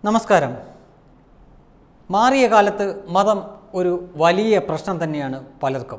നമസ്കാരം മാറിയ കാലത്ത് മതം ഒരു വലിയ പ്രശ്നം തന്നെയാണ് പലർക്കും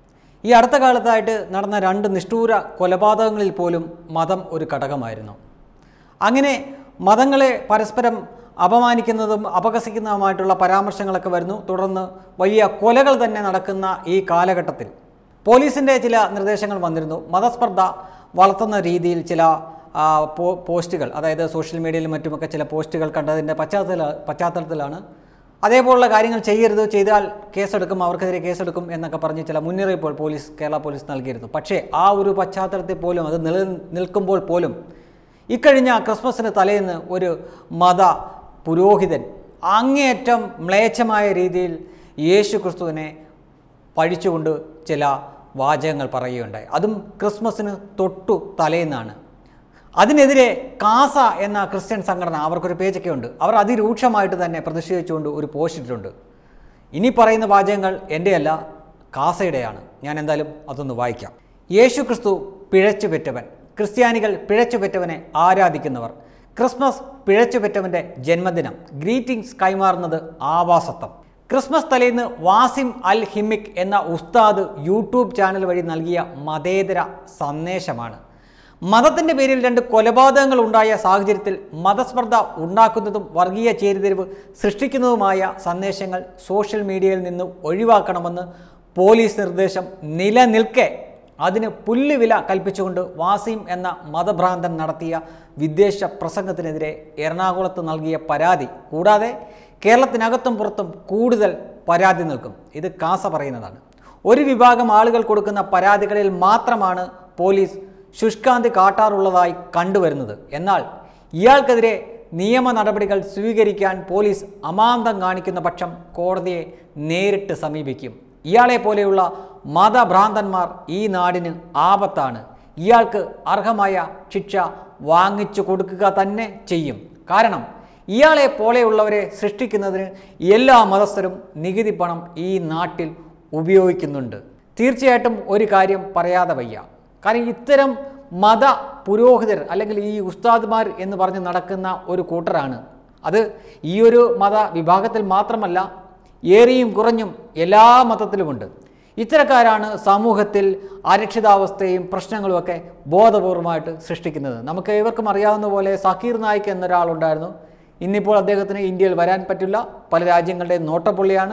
ഈ അടുത്ത കാലത്തായിട്ട് നടന്ന രണ്ട് നിഷ്ഠൂര കൊലപാതകങ്ങളിൽ പോലും മതം ഒരു ഘടകമായിരുന്നു അങ്ങനെ മതങ്ങളെ പരസ്പരം അപമാനിക്കുന്നതും അപഹസിക്കുന്നതുമായിട്ടുള്ള പരാമർശങ്ങളൊക്കെ വരുന്നു തുടർന്ന് വലിയ കൊലകൾ തന്നെ നടക്കുന്ന ഈ കാലഘട്ടത്തിൽ പോലീസിൻ്റെ ചില നിർദ്ദേശങ്ങൾ വന്നിരുന്നു മതസ്പർദ്ധ വളർത്തുന്ന രീതിയിൽ ചില ആ, പോ- പോസ്റ്റുകൾ അതായത് സോഷ്യൽ മീഡിയയിലും മറ്റുമൊക്കെ ചില പോസ്റ്റുകൾ കണ്ടതിൻ്റെ പശ്ചാത്തല പശ്ചാത്തലത്തിലാണ് അതേപോലുള്ള കാര്യങ്ങൾ ചെയ്യരുത് ചെയ്താൽ കേസെടുക്കും അവർക്കെതിരെ കേസെടുക്കും എന്നൊക്കെ പറഞ്ഞ് ചില മുന്നറിയിപ്പുകൾ പോലീസ് കേരള പോലീസ് നൽകിയിരുന്നു പക്ഷേ ആ ഒരു പശ്ചാത്തലത്തിൽ പോലും അത് നില നിൽക്കുമ്പോൾ പോലും ഇക്കഴിഞ്ഞ ക്രിസ്മസിന് തലേന്ന് ഒരു മത പുരോഹിതൻ അങ്ങേയറ്റം മ്ലേച്ഛമായ രീതിയിൽ യേശു ക്രിസ്തുവിനെ പഴിച്ചുകൊണ്ട് ചില വാചകങ്ങൾ പറയുകയുണ്ടായി അതും ക്രിസ്മസിന് തൊട്ടു തലേന്നാണ് അതിനെതിരെ കാസ എന്ന ക്രിസ്ത്യൻ സംഘടന അവർക്കൊരു പേജൊക്കെ ഉണ്ട് അവർ അതിരൂക്ഷമായിട്ട് തന്നെ പ്രതിഷേധിച്ചുകൊണ്ട് ഒരു പോസ്റ്റ് ഇട്ടിട്ടുണ്ട് ഇനി പറയുന്ന വാചകങ്ങൾ എൻ്റെയല്ല കാസയുടെയാണ് ഞാൻ എന്തായാലും അതൊന്ന് വായിക്കാം യേശു ക്രിസ്തു പിഴച്ചു പെറ്റവൻ ക്രിസ്ത്യാനികൾ പിഴച്ചു പെറ്റവനെ ആരാധിക്കുന്നവർ ക്രിസ്മസ് പിഴച്ചു പെറ്റവൻ്റെ ജന്മദിനം ഗ്രീറ്റിംഗ്സ് കൈമാറുന്നത് ആവാസത്വം ക്രിസ്മസ് തലേന്ന് വാസിം അൽ ഹിമിക് എന്ന ഉസ്താദ് യൂട്യൂബ് ചാനൽ വഴി നൽകിയ മതേതര സന്ദേശമാണ് മതത്തിൻ്റെ പേരിൽ രണ്ട് കൊലപാതകങ്ങൾ ഉണ്ടായ സാഹചര്യത്തിൽ മതസ്പർദ്ധ ഉണ്ടാക്കുന്നതും വർഗീയ ചേരിതിരിവ് സൃഷ്ടിക്കുന്നതുമായ സന്ദേശങ്ങൾ സോഷ്യൽ മീഡിയയിൽ നിന്ന് ഒഴിവാക്കണമെന്ന് പോലീസ് നിർദ്ദേശം നിലനിൽക്കെ അതിന് പുല്ലുവില കൽപ്പിച്ചുകൊണ്ട് വാസിം എന്ന മതഭ്രാന്തൻ നടത്തിയ വിദേശ പ്രസംഗത്തിനെതിരെ എറണാകുളത്ത് നൽകിയ പരാതി കൂടാതെ കേരളത്തിനകത്തും പുറത്തും കൂടുതൽ പരാതി നിൽക്കും ഇത് കാസ പറയുന്നതാണ് ഒരു വിഭാഗം ആളുകൾ കൊടുക്കുന്ന പരാതികളിൽ മാത്രമാണ് പോലീസ് ശുഷ്കാന്തി കാട്ടാറുള്ളതായി കണ്ടുവരുന്നത് എന്നാൽ ഇയാൾക്കെതിരെ നിയമ നടപടികൾ സ്വീകരിക്കാൻ പോലീസ് അമാന്തം കാണിക്കുന്ന പക്ഷം കോടതിയെ നേരിട്ട് സമീപിക്കും ഇയാളെ പോലെയുള്ള മതഭ്രാന്തന്മാർ ഈ നാടിന് ആപത്താണ് ഇയാൾക്ക് അർഹമായ ശിക്ഷ വാങ്ങിച്ചു കൊടുക്കുക തന്നെ ചെയ്യും കാരണം ഇയാളെ പോലെയുള്ളവരെ സൃഷ്ടിക്കുന്നതിന് എല്ലാ മതസ്ഥരും നികുതി പണം ഈ നാട്ടിൽ ഉപയോഗിക്കുന്നുണ്ട് തീർച്ചയായിട്ടും ഒരു കാര്യം പറയാതെ വയ്യ കാരണം ഇത്തരം മത പുരോഹിതർ അല്ലെങ്കിൽ ഈ ഉസ്താദ്മാർ എന്ന് പറഞ്ഞ് നടക്കുന്ന ഒരു കൂട്ടരാണ് അത് ഈ ഒരു മത വിഭാഗത്തിൽ മാത്രമല്ല ഏറിയും കുറഞ്ഞും എല്ലാ മതത്തിലുമുണ്ട് ഇത്തരക്കാരാണ് സമൂഹത്തിൽ അരക്ഷിതാവസ്ഥയും പ്രശ്നങ്ങളുമൊക്കെ ബോധപൂർവമായിട്ട് സൃഷ്ടിക്കുന്നത് നമുക്ക് ഏവർക്കും അറിയാവുന്ന പോലെ സക്കീർ നായിക് എന്നൊരാളുണ്ടായിരുന്നു ഇന്നിപ്പോൾ അദ്ദേഹത്തിന് ഇന്ത്യയിൽ വരാൻ പറ്റില്ല പല രാജ്യങ്ങളുടെയും നോട്ടപ്പുള്ളിയാണ്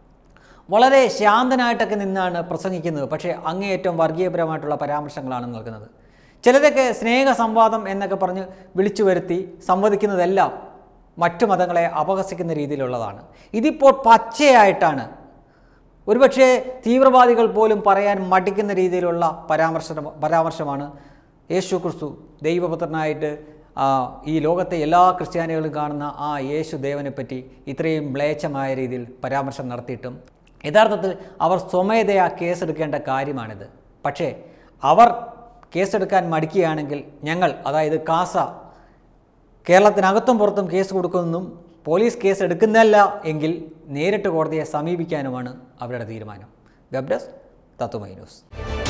വളരെ ശാന്തനായിട്ടൊക്കെ നിന്നാണ് പ്രസംഗിക്കുന്നത് പക്ഷേ അങ്ങേയറ്റം വർഗീയപരമായിട്ടുള്ള പരാമർശങ്ങളാണ് നൽകുന്നത് ചിലതൊക്കെ സ്നേഹ സംവാദം എന്നൊക്കെ പറഞ്ഞ് വിളിച്ചു വരുത്തി സംവദിക്കുന്നതെല്ലാം മറ്റു മതങ്ങളെ അപഹസിക്കുന്ന രീതിയിലുള്ളതാണ് ഇതിപ്പോൾ പച്ചയായിട്ടാണ് ഒരുപക്ഷെ തീവ്രവാദികൾ പോലും പറയാൻ മടിക്കുന്ന രീതിയിലുള്ള പരാമർശ പരാമർശമാണ് യേശു ക്രിസ്തു ദൈവപുത്രനായിട്ട് ആ, ഈ ലോകത്തെ എല്ലാ ക്രിസ്ത്യാനികളും കാണുന്ന ആ യേശു ദേവനെ പറ്റി ഇത്രയും മ്ലേച്ഛമായ രീതിയിൽ പരാമർശം നടത്തിയിട്ടും യഥാർത്ഥത്തിൽ അവർ സ്വമേധയാ കേസെടുക്കേണ്ട കാര്യമാണിത് പക്ഷേ അവർ കേസെടുക്കാൻ മടിക്കുകയാണെങ്കിൽ ഞങ്ങൾ അതായത് കാസ കേരളത്തിനകത്തും പുറത്തും കേസ് കൊടുക്കുമെന്നും പോലീസ് കേസ് എടുക്കുന്നില്ല എങ്കിൽ നേരിട്ട് കോടതിയെ സമീപിക്കാനുമാണ് അവരുടെ തീരുമാനം വെബ് ഡെസ്ക് തത്വമൈ ന്യൂസ്